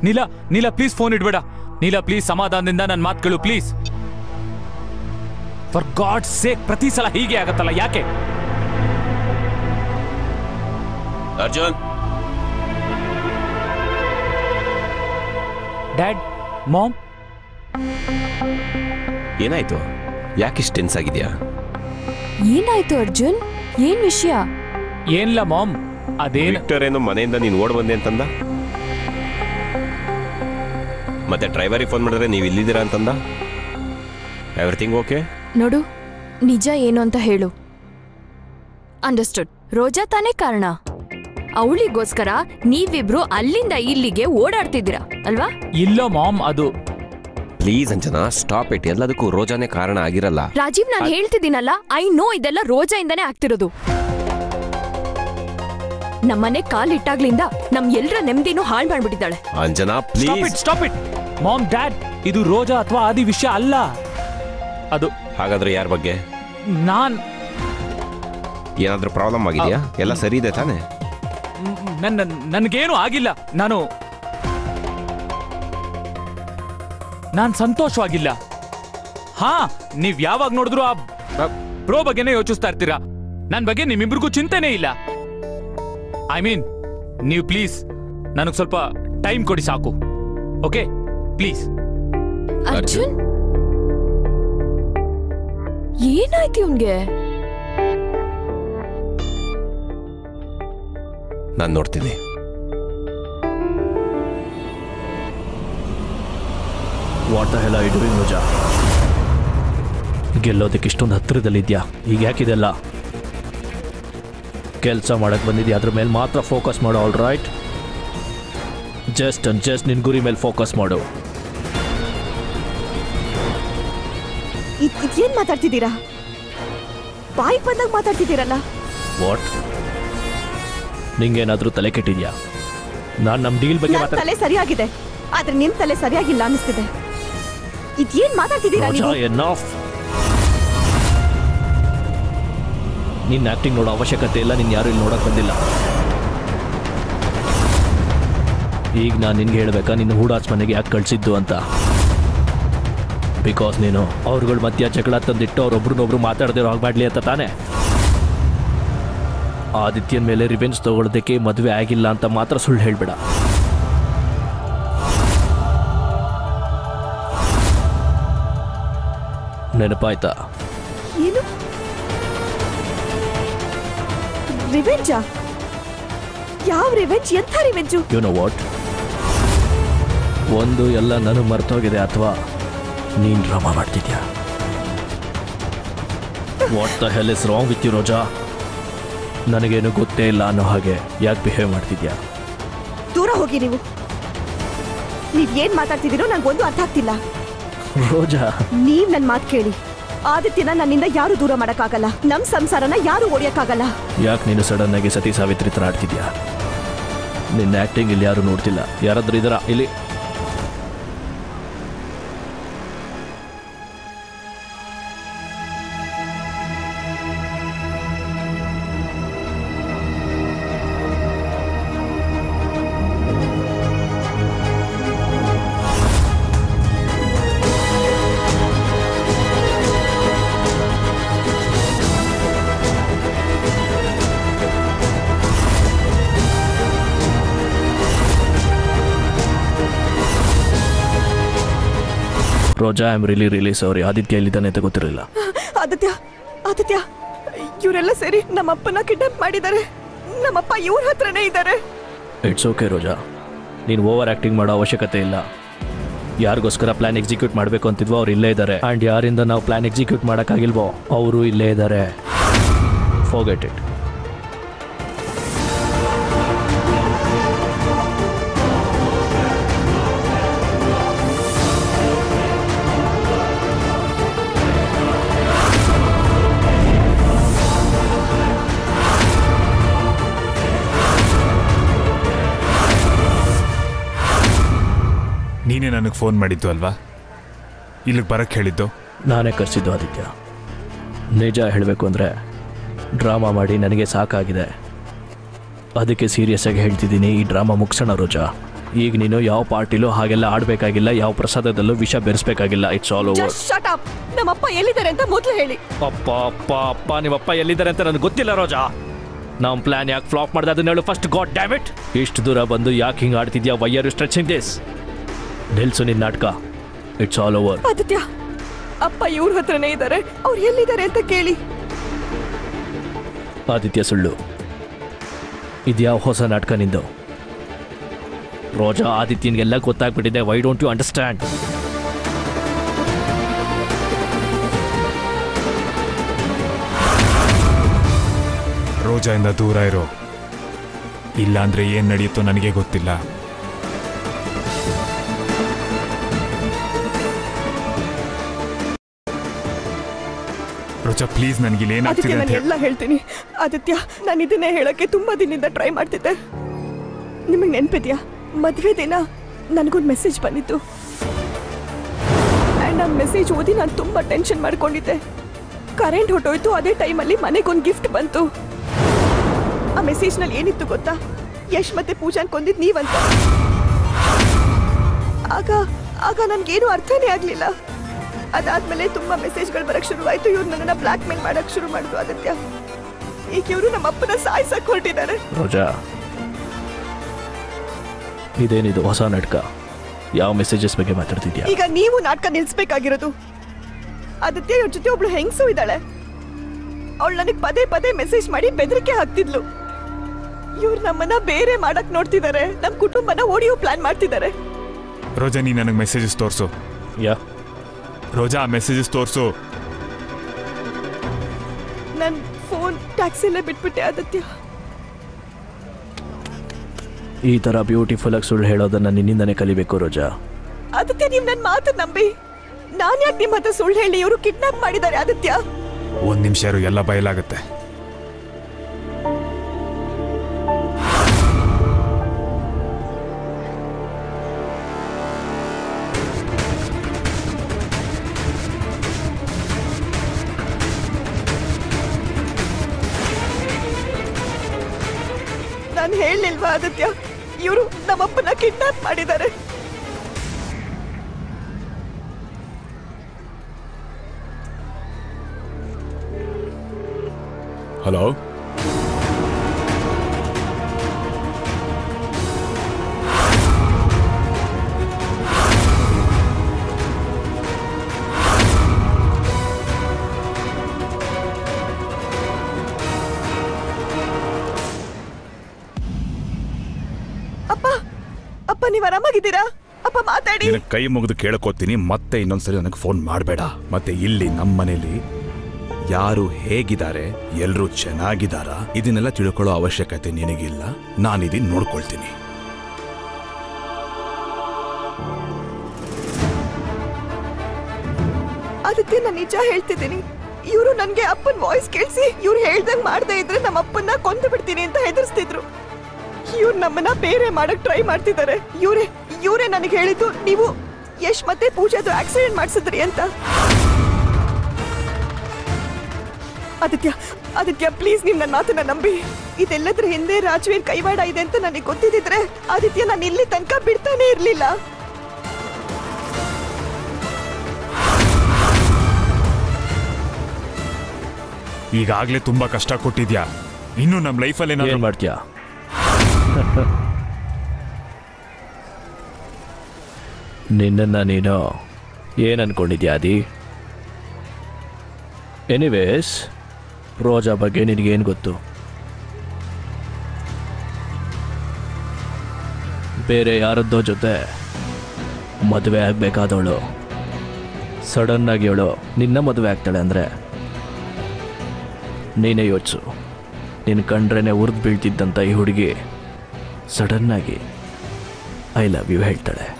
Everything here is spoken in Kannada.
ನೀಲಾ ನೀಲಾ ಪ್ಲೀಸ್ ಫೋನ್ ಇಡ್ಬೇಡ ನೀಲಾ ಪ್ಲೀಸ್ ಸಮಾಧಾನದಿಂದ ನನ್ನ ಮಾತುಗಳು ಪ್ಲೀಸ್ ಫಾರ್ ಗಾಡ್ ಸೇಕ್ ಪ್ರತಿ ಸಲ ಹೀಗೆ ಆಗತ್ತಲ್ಲ ಯಾಕೆ ಅರ್ಜುನ್ ಡ್ಯಾಡ್ ಮಾಮ್ ಏನಾಯ್ತು ಯಾಕಿಷ್ಟು ಟೆನ್ಸ್ ಆಗಿದ್ಯಾ ಏನಾಯ್ತು ಅರ್ಜುನ್ ಏನ್ ವಿಷಯ ಏನಿಲ್ಲ ಮಾಮ್ ಅದೇನು ವಿಕ್ಟರ್ ಏನು ಮನೆಯಿಂದ ನೀನು ಓಡ್ ಬಂದೆ ಅಂತಂದ ಮತ್ತೆ ಡ್ರೈವರಿಗೆ ಫೋನ್ ಮಾಡಿದ್ರೆ ನೀವು ಇಲ್ಲಿದ್ದೀರಾ ಅಂತಂದ ಎವ್ರಿಥಿಂಗ್ ಓಕೆ ನೋಡು ನಿಜ ಏನು ಅಂತ ಹೇಳು ಅಂಡರ್ಸ್ಟುಡ್ ರೋಜಾ ತಾನೇ ಕಾರಣ ಅವಳಿಗೋಸ್ಕರ ನೀವಿಬ್ರು ಅಲ್ಲಿಂದ ಇಲ್ಲಿಗೆ ಓಡಾಡ್ತಿದ್ದೀರಾ ಅಲ್ವಾ ಇಲ್ಲ ಮಾಮ್ ಅದು ಪ್ಲೀಸ್ ಅಂಜನಾ ಸ್ಟಾಪ್ ಇಟ್ ಎಲ್ಲದಕ್ಕೂ ರೋಜಾನೇ ಕಾರಣ ಆಗಿರಲ್ಲ ರಾಜೀವ್ ನಾನು ಹೇಳ್ತಿದ್ದೀನಲ್ಲ ಐ ನೋ ಇದೆಲ್ಲ ರೋಜಾ ಇಂದಾನೇ ಆಗ್ತಿರೋದು ನಮ್ಮನೆ ಕಾಲಿಟ್ಟಾಗ್ಲಿಂದ ನಮ್ ಎಲ್ರ ನೆಮ್ಮದಿನೂ ಹಾಳು ಮಾಡ್ಬಿಟ್ಟಿದ್ದಾಳೆ Anjana stop please it stop it mom dad ಇದು ರೋಜಾ ಅಥವಾ ಆದಿ ವಿಷಯ ಅಲ್ಲ ಅದು ಹಾಗಾದ್ರೆ ಯಾರ ಬಗ್ಗೆ ನಾನ್ ಏನಾದ್ರೂ ಪ್ರಾಬ್ಲಮ್ ಆಗಿದೆಯಾ ಎಲ್ಲ ಸರಿ ಇದೆ ತಾನೇ ನನ್ನ ನನಗೇನು ಆಗಿಲ್ಲ ನಾನು ನಾನ್ ಸಂತೋಷವಾಗಿಲ್ಲ ಹಾ ನೀವ್ ಯಾವಾಗ ನೋಡಿದ್ರು ಆ ಪ್ರೋ ಬಗ್ಗೆನೇ ಯೋಚಿಸ್ತಾ ಇರ್ತೀರಾ ನನ್ ಬಗ್ಗೆ ನಿಮ್ಮಿಬ್ರಿಗೂ ಚಿಂತೆನೇ ಇಲ್ಲ ಐ ಮೀನ್ ನೀವು ಪ್ಲೀಸ್ ನನಗ್ ಸ್ವಲ್ಪ ಟೈಮ್ ಕೊಡಿ ಸಾಕು ಓಕೆ ಪ್ಲೀಸ್ ಅರ್ಜುನ್ ಏನಾಯ್ತು ಇವ್ನ್ಗೆ ನಾನು ನೋಡ್ತೀನಿ what the hell I doing Roja ಗೆಲ್ಲೋದಕ್ಕೆ ಇಷ್ಟೊಂದು ಹತ್ತಿರದಲ್ಲಿದ್ಯಾ ಈಗ ಯಾಕಿದೆಲ್ಲ ಕೆಲಸ ಮಾಡಕ್ ಬಂದಿದ್ಯಾ ಅದ್ರ ಮೇಲೆ ಮಾತ್ರ ಫೋಕಸ್ ಮಾಡು all right just and just ನಿನ್ ಗುರಿ ಮೇಲೆ ಫೋಕಸ್ ಮಾಡು ಇದ್- ಇದೇನ್ ಮಾತಾಡ್ತಿದ್ದೀರಾ ಬಾಯಿ ಬಂದಾಗ ಮಾತಾಡ್ತಿದ್ದೀರಲ್ಲ ವಾಟ್ ನಿಂಗೇನಾದ್ರೂ ತಲೆ ಕೆಟ್ಟಿದ್ಯಾ ನಾನು ನಮ್ಮ ಡೀಲ್ ಬಗ್ಗೆ ನನ್ ಮಾತಾಡ ತಲೆ ಸರಿಯಾಗಿದೆ ಆದ್ರೆ ನಿಮ್ ತಲೆ ಸರಿಯಾಗಿಲ್ಲ ಅನಿಸ್ತಿದೆ ಇದೇನ್ ಮಾತಾಡ್ತಿದ್ದೀರಾ ರೋಜಾ ನೀವು ಎನ್ನಫ್ ನಿನ್ನ ಆಕ್ಟಿಂಗ್ ನೋಡೋ ಅವಶ್ಯಕತೆ ಇಲ್ಲ ನಿನ್ ಯಾರು ಇಲ್ಲಿ ನೋಡಕ್ ಬಂದಿಲ್ಲ ಈಗ ನಾನು ನಿನ್ಗೆ ಹೇಳ್ಬೇಕಾ ನಿನ್ನ ಹೂಡಾಚ್ ಮನೆಗೆ ಯಾಕೆ ಕಳ್ಸಿದ್ದು ಅಂತ ಬಿಕಾಸ್ ನೀನು ಅವ್ರುಗಳ ಮಧ್ಯ ಜಗಳ ತಂದಿಟ್ಟು ಅವ್ರೊಬ್ರನ್ನೊಬ್ರು ಮಾತಾಡದಿರೋ ಆಗ್ಬಾಡ್ಲಿ ಅಂತ ತಾನೇ ಆದಿತ್ಯನ ಮೇಲೆ ರಿವೆಂಜ್ ತಗೊಳ್ಳೋದಕ್ಕೆ ಮದುವೆ ಆಗಿಲ್ಲ ಅಂತ ಮಾತ್ರ ಸುಳ್ಳು ಹೇಳ್ಬೇಡ ನೆನಪಾಯ್ತಾ ಏನು ರಿವೆಂಜಾ ಯಾವ ರಿವೆಂಜ್ ಎಂಥ ರಿವೆಂಜು ಯು ನೋ ವಾಟ್ ಒಂದು ಎಲ್ಲ ನನಗೆ ಮರ್ತೋಗಿದೆ ಅಥವಾ ನೀನು ಡ್ರಾಮಾ ಮಾಡ್ತಿದ್ಯಾ what the hell is wrong with you Roja ನನಗೇನು ಗೊತ್ತೇ ಇಲ್ಲ ಅನ್ನೋ ಹಾಗೆ ಯಾಕೆ ಬಿಹೇವ್ ಮಾಡ್ತಿದ್ಯಾ ದೂರ ಹೋಗಿ ನೀವು ನೀವ್ ಏನ್ ಮಾತಾಡ್ತಿದ್ದೀರೋ ನಂಗೊಂದು ಅರ್ಥ ಆಗ್ತಿಲ್ಲ ರೋಜಾ ನೀವ್ ನನ್ ಮಾತ್ ಕೇಳಿ ಆದಿತ್ಯನ ನನ್ನಿಂದ ಯಾರು ದೂರ ಮಾಡಕ್ಕಾಗಲ್ಲ ನಮ್ ಸಂಸಾರನ ಯಾರು ಒಡೆಯಕ್ಕಾಗಲ್ಲ ಯಾಕೆ ನೀನು ಸಡನ್ ಆಗಿ ಸತಿ ಸಾವಿತ್ರಿ ಥರ ಆಡ್ತಿದ್ಯಾ ನಿನ್ನ ಆ್ಯಕ್ಟಿಂಗ್ ಇಲ್ಲಿ ಯಾರು ನೋಡ್ತಿಲ್ಲ ಯಾರಾದ್ರೂ ಇದರ ಇಲ್ಲಿ Roja I am really really sorry Aditya ಎಲ್ಲಿದ್ದಾನೆ ಅಂತ ಗೊತ್ತಿರಲಿಲ್ಲ ಆದಿತ್ಯ ಆದಿತ್ಯ ಇವರೆಲ್ಲ ಸೇರಿ ನಮ್ಮಪ್ಪನ ಕಿಡ್ನಾಪ್ ಮಾಡಿದ್ದಾರೆ ನಮ್ಮಪ್ಪ ಇವ್ರ ಹತ್ರನೇ ಇದ್ದಾರೆ ಇಟ್ಸ್ ಓಕೆ ರೋಜಾ ನೀನು ಓವರ್ ಆ್ಯಕ್ಟಿಂಗ್ ಮಾಡೋ ಅವಶ್ಯಕತೆ ಇಲ್ಲ ಯಾರಿಗೋಸ್ಕರ ಪ್ಲಾನ್ ಎಕ್ಸಿಕ್ಯೂಟ್ ಮಾಡಬೇಕು ಅಂತಿದ್ವೋ ಅವ್ರು ಇಲ್ಲೇ ಇದ್ದಾರೆ ಆ್ಯಂಡ್ ಯಾರಿಂದ ನಾವು ಪ್ಲಾನ್ ಎಕ್ಸಿಕ್ಯೂಟ್ ಮಾಡೋಕ್ಕಾಗಿಲ್ವೋ ಅವರು ಇಲ್ಲೇ ಇದ್ದಾರೆ ಫೋಗೆಟ್ ಇಟ್ ನೀನೇ ನನಗೆ ಫೋನ್ ಮಾಡಿದ್ದು ಅಲ್ವಾ ಇಲ್ಲಿಗೆ ಬರಕ್ಕೆ ಹೇಳಿದ್ದು ನಾನೇ ಕರೆಸಿದ್ದು ಆದಿತ್ಯ ನಿಜ ಹೇಳಬೇಕು ಅಂದರೆ ಡ್ರಾಮಾ ಮಾಡಿ ನನಗೆ ಸಾಕಾಗಿದೆ ಅದಕ್ಕೆ ಸೀರಿಯಸ್ ಆಗಿ ಹೇಳ್ತಿದ್ದೀನಿ ಈ ಡ್ರಾಮಾ ಮುಗಿಸೋಣ ರೋಜಾ ಈಗ ನೀನು ಯಾವ ಪಾರ್ಟಿಲೂ ಹಾಗೆಲ್ಲ ಆಡಬೇಕಾಗಿಲ್ಲ ಯಾವ ಪ್ರಸಾದದಲ್ಲೂ ವಿಷ ಬೆರೆಸ್ಬೇಕಾಗಿಲ್ಲ it's all over just shut up ನಮ್ಮಪ್ಪ ಎಲ್ಲಿದ್ದಾರೆ ಅಂತ ಮೊದಲು ಹೇಳಿ ಅಪ್ಪ ಅಪ್ಪ ಅಪ್ಪ ನಿಮ್ಮಪ್ಪ ಎಲ್ಲಿದ್ದಾರೆ ಅಂತ ನನಗೆ ಗೊತ್ತಿಲ್ಲ ರೋಜಾ ನಮ್ಮ ಪ್ಲಾನ್ ಯಾಕೆ ಫ್ಲಾಪ್ ಮಾಡ್ದೆ ಅದನ್ನ ಹೇಳು ಫಸ್ಟ್ ಗಾಡ್ ಡ್ಯಾಮಿಟ್ ಇಷ್ಟು ದೂರ ಬಂದು ಯಾಕೆ ಹಿಂಗೆ ಆಡ್ತಿದ್ಯಾ why are you stretching this ನಿಲ್ಸು ನಿನ್ನ ನಾಟಕ ಇಟ್ಸ್ ಆಲ್ ಓವರ್ ಆದಿತ್ಯ ಅಪ್ಪ ಇವ್ರ ಹತ್ರನೇ ಇದ್ದಾರೆ ಅವ್ರು ಎಲ್ಲಿದ್ದಾರೆ ಅಂತ ಕೇಳಿ ಆದಿತ್ಯ ಸುಳ್ಳು ಇದ್ಯಾವ ಹೊಸ ನಾಟಕ ನಿಂದು ರೋಜಾ ಆದಿತ್ಯನ್ಗೆಲ್ಲ ಗೊತ್ತಾಗ್ಬಿಟ್ಟಿದೆ ವೈ ಡೋಂಟ್ ಯು ಅಂಡರ್ಸ್ಟ್ಯಾಂಡ್ ರೋಜಾಯಿಂದ ದೂರ ಇರೋ ಇಲ್ಲಾಂದ್ರೆ ಏನ್ ನಡೆಯುತ್ತೋ ನನಗೆ ಗೊತ್ತಿಲ್ಲ ರೋಜಾ ಪ್ಲೀಸ್ ನನಗೆ ಇಲ್ಲಿ ಆದಿತ್ಯ ಏನಾಗ್ತಿದೆ ಅಂತ ನಾನು ಹೇಳಿ ಎಲ್ಲ ಹೇಳ್ತೀನಿ ಆದಿತ್ಯ ನಾನು ಇದನ್ನೇ ಹೇಳಕ್ಕೆ ತುಂಬಾ ದಿನದಿಂದ ಟ್ರೈ ಮಾಡ್ತಿದ್ದೆ ನಿಮಗೆ ನೆನ್ಪಿದ್ಯಾ ಮದುವೆ ದಿನ ನನಗೊಂದು ಮೆಸೇಜ್ ಬಂದಿತ್ತು ಆ್ಯಂಡ್ ಆ ಮೆಸೇಜ್ ಓದಿ ನಾನು ತುಂಬ ಟೆನ್ಷನ್ ಮಾಡ್ಕೊಂಡಿದ್ದೆ ಕರೆಂಟ್ ಹೊಟ್ಟೋಯ್ತು ಅದೇ ಟೈಮಲ್ಲಿ ಮನೆಗೊಂದು ಗಿಫ್ಟ್ ಬಂತು ಆ ಮೆಸೇಜ್ನಲ್ಲಿ ಏನಿತ್ತು ಗೊತ್ತಾ ಯಶ್ ಮತ್ತೆ ಪೂಜಾನ್ ಕೊಂದಿದ್ ನೀವಂತ ಆಗ ಆಗ ನನ್ಗೇನು ಅರ್ಥನೇ ಆಗ್ಲಿಲ್ಲ ಅದಾದ್ಮೇಲೆ ತುಂಬಾ ಮೆಸೇಜ್ಗಳು ಬರಕ್ ಶುರುವಾಯ್ತು ಇವ್ರು ನನ್ನನ್ನ ಬ್ಲಾಕ್ ಮೇಲ್ ಮಾಡಕ್ ಶುರು ಮಾಡಿದ್ರು ಆದಿತ್ಯ ಈಗ ಇವರು ನಮ್ಮ ಅಪ್ಪನ ಸಾಯ್ಸಕ್ ಹೊರಟಿದ್ದಾರೆ ರೋಜಾ ಇದೇನಿದು ಹೊಸ ನಾಟಕ ಯಾವ ಮೆಸೇಜಸ್ ಬಗ್ಗೆ ಮಾತಾಡ್ತಿದ್ಯಾ ಈಗ ನೀವು ನಾಟಕ ನಿಲ್ಸ್ಬೇಕಾಗಿರೋದು ಆದಿತ್ಯ ಇವ್ರ ಜೊತೆ ಒಬ್ಳು ಹೆಂಗಸು ಇದ್ದಾಳೆ ಅವಳು ನನಗೆ ಪದೇ ಪದೇ ಮೆಸೇಜ್ ಮಾಡಿ ಬೆದರಿಕೆ ಹಾಕ್ತಿದ್ಲು ಇವ್ರು ನಮ್ಮನ್ನ ಬೇರೆ ಮಾಡಕ್ ನೋಡ್ತಿದ್ದಾರೆ ನಮ್ ಕುಟುಂಬನ ಓಡಿಯೋ ಪ್ಲಾನ್ ಮಾಡ್ತಿದ್ದಾರೆ ರೋಜಾ ನೀ ನನಗೆ ಮೆಸೇಜಸ್ ತೋರಿಸು ಯಾ ರೋಜಾ ಆ ಮೆಸೇಜಸ್ ತೋರಿಸು ನನ್ ಫೋನ್ ಟ್ಯಾಕ್ಸಿಲೇ ಬಿಟ್ಬಿಟ್ಟೆ ಆದಿತ್ಯ ಈ ಥರ ಬ್ಯೂಟಿಫುಲ್ ಆಗಿ ಸುಳ್ಳು ಹೇಳೋದನ್ನ ನಿನ್ನಿಂದನೇ ಕಲಿಬೇಕು ರೋಜಾ ಆದಿತ್ಯ ನೀವ್ ನನ್ ಮಾತು ನಂಬಿ ನಾನ್ ಯಾಕೆ ನಿಮ್ ಹತ್ರ ಸುಳ್ಳು ಹೇಳಿ ಇವರು ಕಿಡ್ನಾಪ್ ಮಾಡಿದ್ದಾರೆ ಆದಿತ್ಯ ಒಂದ್ ನಿಮಿಷ ಇರು ಎಲ್ಲ ಬಯಲಾಗುತ್ತೆ ನಾನು ಹೇಳಲಿಲ್ವಾ ಆದಿತ್ಯ ಇವರು ನಮ್ಮಪ್ಪನ ಕಿಡ್ನಾಪ್ ಮಾಡಿದ್ದಾರೆ ಹಲೋ ಅಪ್ಪ ಅಪ್ಪ ನೀವ್ ಆರಾಮಾಗಿದ್ದೀರಾ ಅಪ್ಪ ಮಾತಾಡಿ ನಿನಗೆ ಕೈ ಮುಗಿದು ಕೇಳ್ಕೊತೀನಿ ಮತ್ತೆ ಇನ್ನೊಂದ್ಸರಿ ನನಗೆ ಫೋನ್ ಮಾಡಬೇಡ ಮತ್ತೆ ಇಲ್ಲಿ ನಮ್ಮ ಮನೇಲಿ ಯಾರು ಹೇಗಿದ್ದಾರೆ ಎಲ್ಲರೂ ಚೆನ್ನಾಗಿದ್ದಾರಾ ಇದನ್ನೆಲ್ಲ ತಿಳ್ಕೊಳ್ಳೋ ಅವಶ್ಯಕತೆ ನಿನಗಿಲ್ಲ ನಾನಿದೀನ್ ನೋಡ್ಕೊಳ್ತೀನಿ ಆದಿತ್ಯ ನಾನು ನಿಜ ಹೇಳ್ತಿದ್ದೀನಿ ಇವರು ನನ್ಗೆ ಅಪ್ಪನ ವಾಯ್ಸ್ ಕೇಳಿಸಿ ಇವ್ರು ಹೇಳ್ದಂಗ್ ಮಾಡದೇ ಇದ್ರೆ ನಮ್ಮ ಅಪ್ಪನ್ನ ಕೊಂದು ಬಿಡ್ತೀನಿ ಅಂತ ಹೆದರ್ಸ್ತಿದ್ರು ಇವ್ರು ನಮ್ಮನ್ನ ಬೇರೆ ಮಾಡಕ್ ಟ್ರೈ ಮಾಡ್ತಿದ್ದಾರೆ ಇವ್ರೆ ಇವರೇ ನನಗೆ ಹೇಳಿದ್ದು ನೀವು ಯಶ್ ಮತ್ತೆ ಪೂಜಾದು ಆಕ್ಸಿಡೆಂಟ್ ಮಾಡಿಸಿದ್ರಿ ಅಂತ ಆದಿತ್ಯ ಆದಿತ್ಯ ಪ್ಲೀಸ್ ನೀವು ನನ್ನ ಮಾತನ್ನ ನಂಬಿ ಇದೆಲ್ಲದ್ರ ಹಿಂದೆ ರಾಜವೀರ್ ಕೈವಾಡ ಇದೆ ಅಂತ ನನಗೆ ಗೊತ್ತಿದ್ದಿದ್ರೆ ಆದಿತ್ಯ ನಾನು ಇಲ್ಲಿ ತನಕ ಬಿಡ್ತಾನೆ ಇರ್ಲಿಲ್ಲ ಈಗಾಗ್ಲೇ ತುಂಬಾ ಕಷ್ಟ ಕೊಟ್ಟಿದ್ಯಾ ಇನ್ನು ನಮ್ಮ ಲೈಫಲ್ಲಿ ಏನ್ ಏನಾದ್ರು ಮಾಡ್ತೀಯಾ ನಿನ್ನನ್ನು ನೀನು ಏನು ಅನ್ಕೊಂಡಿದ್ಯಾ ಅದಿ ಎನಿವೇಸ್ ರೋಜಾ ಬಗ್ಗೆ ನಿನಗೇನು ಗೊತ್ತು ಬೇರೆ ಯಾರದ್ದೋ ಜೊತೆ ಮದುವೆ ಆಗಬೇಕಾದವಳು ಸಡನ್ನಾಗಿ ಅವಳು ನಿನ್ನ ಮದುವೆ ಆಗ್ತಾಳೆ ಅಂದರೆ ನೀನೇ ಯೋಚಿಸು ನಿನ್ನ ಕಂಡ್ರೇನೆ ಉರಿದು ಬೀಳ್ತಿದ್ದಂಥ ಈ ಹುಡುಗಿ ಸಡನ್ನಾಗಿ ಐ ಲವ್ ಯು ಹೇಳ್ತಾಳೆ